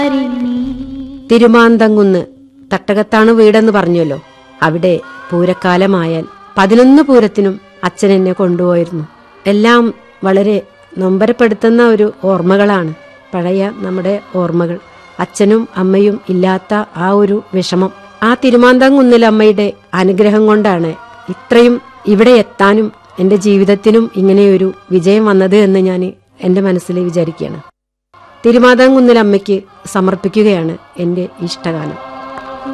തിരുമാന്തങ്കുന്ന് തട്ടകത്താണ് വീടെന്ന് പറഞ്ഞല്ലോ അവിടെ പൂരക്കാലമായാൽ പതിനൊന്ന് പൂരത്തിനും അച്ഛൻ എന്നെ കൊണ്ടുപോയിരുന്നു എല്ലാം വളരെ നൊമ്പരപ്പെടുത്തുന്ന ഒരു ഓർമ്മകളാണ് പഴയ നമ്മുടെ ഓർമ്മകൾ അച്ഛനും അമ്മയും ഇല്ലാത്ത ആ ഒരു വിഷമം ആ തിരുമാന്തംകുന്നിൽ അമ്മയുടെ അനുഗ്രഹം കൊണ്ടാണ് ഇത്രയും ഇവിടെ എത്താനും എന്റെ ജീവിതത്തിനും ഇങ്ങനെയൊരു വിജയം വന്നത് എന്ന് ഞാൻ എന്റെ മനസ്സിൽ വിചാരിക്കുകയാണ് തിരുമാതാംകുന്നിൽ അമ്മയ്ക്ക് സമർപ്പിക്കുകയാണ് എന്റെ ഇഷ്ടഗാനം